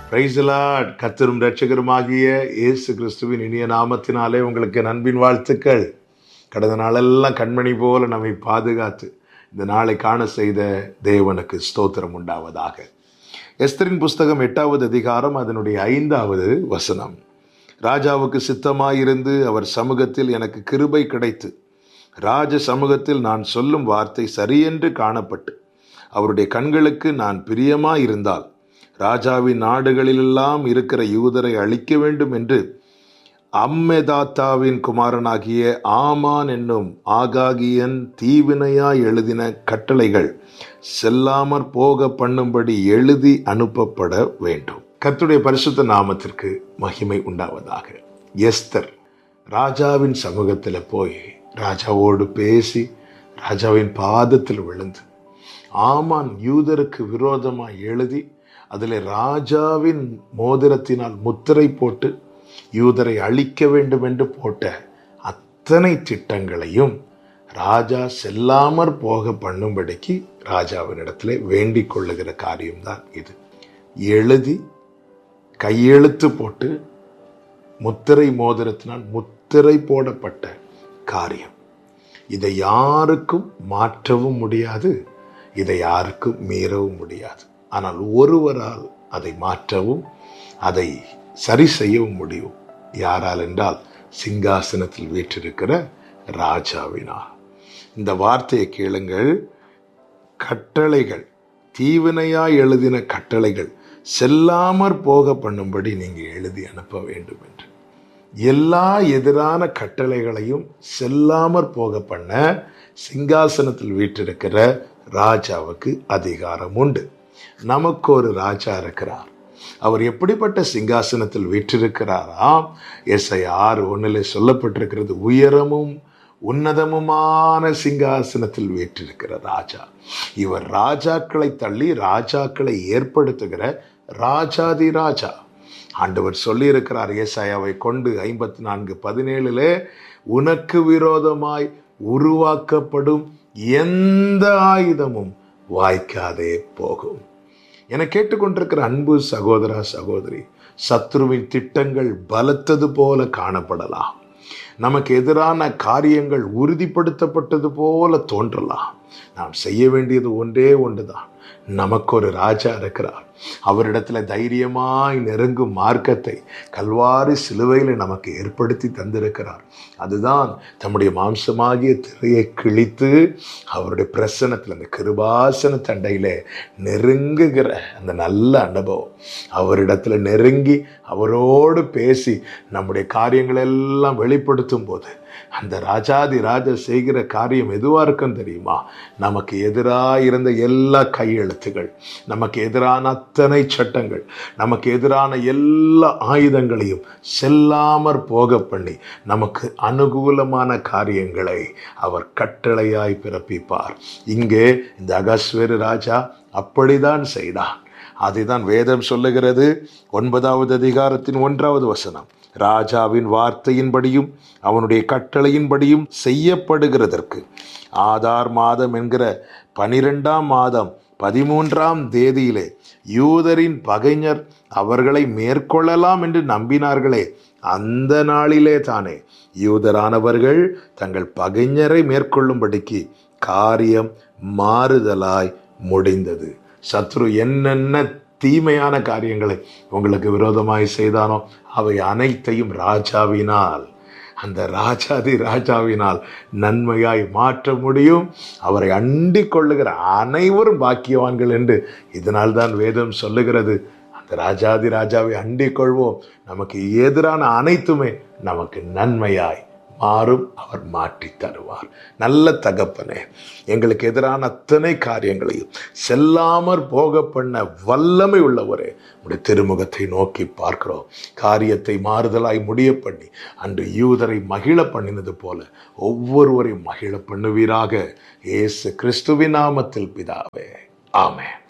பிரைசலாட் கத்தரும் ரட்சகருமாகிய இயேசு கிறிஸ்துவின் இனிய நாமத்தினாலே உங்களுக்கு நண்பின் வாழ்த்துக்கள் கடந்த நாளெல்லாம் கண்மணி போல நம்மை பாதுகாத்து இந்த நாளை காண செய்த தேவனுக்கு ஸ்தோத்திரம் உண்டாவதாக எஸ்தரின் புஸ்தகம் எட்டாவது அதிகாரம் அதனுடைய ஐந்தாவது வசனம் ராஜாவுக்கு சித்தமாயிருந்து அவர் சமூகத்தில் எனக்கு கிருபை கிடைத்து ராஜ சமூகத்தில் நான் சொல்லும் வார்த்தை சரியென்று காணப்பட்டு அவருடைய கண்களுக்கு நான் பிரியமாயிருந்தால் ராஜாவின் நாடுகளிலெல்லாம் இருக்கிற யூதரை அழிக்க வேண்டும் என்று அம்மெதாத்தாவின் குமாரனாகிய ஆமான் என்னும் ஆகாகியன் தீவினையாய் எழுதின கட்டளைகள் செல்லாமற் போக பண்ணும்படி எழுதி அனுப்பப்பட வேண்டும் கர்த்தருடைய பரிசுத்த நாமத்திற்கு மகிமை உண்டாவதாக எஸ்தர் ராஜாவின் சமூகத்தில் போய் ராஜாவோடு பேசி ராஜாவின் பாதத்தில் விழுந்து ஆமான் யூதருக்கு விரோதமாக எழுதி அதில் ராஜாவின் மோதிரத்தினால் முத்திரை போட்டு யூதரை அழிக்க வேண்டும் என்று போட்ட அத்தனை திட்டங்களையும் ராஜா செல்லாமற் போக பண்ணும்படிக்கு ராஜாவினிடத்தில் வேண்டிக் கொள்ளுகிற காரியம்தான் இது எழுதி கையெழுத்து போட்டு முத்திரை மோதிரத்தினால் முத்திரை போடப்பட்ட காரியம் இதை யாருக்கும் மாற்றவும் முடியாது இதை யாருக்கும் மீறவும் முடியாது ஆனால் ஒருவரால் அதை மாற்றவும் அதை சரி செய்யவும் முடியும் யாரால் என்றால் சிங்காசனத்தில் வீற்றிருக்கிற ராஜாவினால் இந்த வார்த்தையை கேளுங்கள் கட்டளைகள் தீவினையாய் எழுதின கட்டளைகள் செல்லாமற் போக பண்ணும்படி நீங்க எழுதி அனுப்ப வேண்டும் என்று எல்லா எதிரான கட்டளைகளையும் செல்லாமற் போக பண்ண சிங்காசனத்தில் வீற்றிருக்கிற ராஜாவுக்கு அதிகாரம் உண்டு நமக்கு ஒரு ராஜா இருக்கிறார் அவர் எப்படிப்பட்ட சிங்காசனத்தில் வீற்றிருக்கிறாராம் எஸ்ஐ ஆறு ஒன்னில் சொல்லப்பட்டிருக்கிறது உயரமும் உன்னதமுமான சிங்காசனத்தில் வீற்றிருக்கிற ராஜா இவர் ராஜாக்களை தள்ளி ராஜாக்களை ஏற்படுத்துகிற ராஜாதி ராஜா ஆண்டவர் சொல்லியிருக்கிறார் ஏசாயாவை கொண்டு ஐம்பத்தி நான்கு பதினேழுல உனக்கு விரோதமாய் உருவாக்கப்படும் எந்த ஆயுதமும் வாய்க்காதே போகும் என கேட்டுக்கொண்டிருக்கிற அன்பு சகோதரா சகோதரி சத்ருவின் திட்டங்கள் பலத்தது போல காணப்படலாம் நமக்கு எதிரான காரியங்கள் உறுதிப்படுத்தப்பட்டது போல தோன்றலாம் நாம் செய்ய வேண்டியது ஒன்றே ஒன்றுதான் நமக்கு ஒரு ராஜா இருக்கிறார் அவரிடத்துல தைரியமாய் நெருங்கும் மார்க்கத்தை கல்வாரி சிலுவையில் நமக்கு ஏற்படுத்தி தந்திருக்கிறார் அதுதான் தம்முடைய மாம்சமாகிய திரையை கிழித்து அவருடைய பிரசனத்தில் அந்த கிருபாசன தண்டையில நெருங்குகிற அந்த நல்ல அனுபவம் அவரிடத்துல நெருங்கி அவரோடு பேசி நம்முடைய காரியங்கள் எல்லாம் வெளிப்படுத்தும் போது அந்த ராஜாதி ராஜா செய்கிற காரியம் எதுவாக இருக்கும் தெரியுமா நமக்கு எதிராக இருந்த எல்லா கையெழுத்துகள் நமக்கு எதிரான அத்தனை சட்டங்கள் நமக்கு எதிரான எல்லா ஆயுதங்களையும் செல்லாமற் போக பண்ணி நமக்கு அனுகூலமான காரியங்களை அவர் கட்டளையாய் பிறப்பிப்பார் இங்கே இந்த அகஸ்வேரு ராஜா அப்படிதான் செய்தான் அதுதான் வேதம் சொல்லுகிறது ஒன்பதாவது அதிகாரத்தின் ஒன்றாவது வசனம் ராஜாவின் வார்த்தையின்படியும் அவனுடைய கட்டளையின்படியும் செய்யப்படுகிறதற்கு ஆதார் மாதம் என்கிற பனிரெண்டாம் மாதம் பதிமூன்றாம் தேதியிலே யூதரின் பகைஞர் அவர்களை மேற்கொள்ளலாம் என்று நம்பினார்களே அந்த நாளிலே தானே யூதரானவர்கள் தங்கள் பகைஞரை மேற்கொள்ளும்படிக்கு காரியம் மாறுதலாய் முடிந்தது சத்ரு என்னென்ன தீமையான காரியங்களை உங்களுக்கு விரோதமாய் செய்தானோ அவை அனைத்தையும் ராஜாவினால் அந்த ராஜாதி ராஜாவினால் நன்மையாய் மாற்ற முடியும் அவரை அண்டிக் கொள்ளுகிற அனைவரும் பாக்கியவான்கள் என்று இதனால் தான் வேதம் சொல்லுகிறது அந்த ராஜாதி ராஜாவை அண்டிக் கொள்வோம் நமக்கு எதிரான அனைத்துமே நமக்கு நன்மையாய் மாறும் அவர் மாற்றி தருவார் நல்ல தகப்பனே எங்களுக்கு எதிரான அத்தனை காரியங்களையும் செல்லாமற் போக பண்ண வல்லமை உள்ளவரே உடைய திருமுகத்தை நோக்கி பார்க்கிறோம் காரியத்தை மாறுதலாய் முடிய பண்ணி அன்று யூதரை மகிழ பண்ணினது போல ஒவ்வொருவரையும் மகிழ பண்ணுவீராக இயேசு கிறிஸ்துவின் நாமத்தில் பிதாவே ஆமென்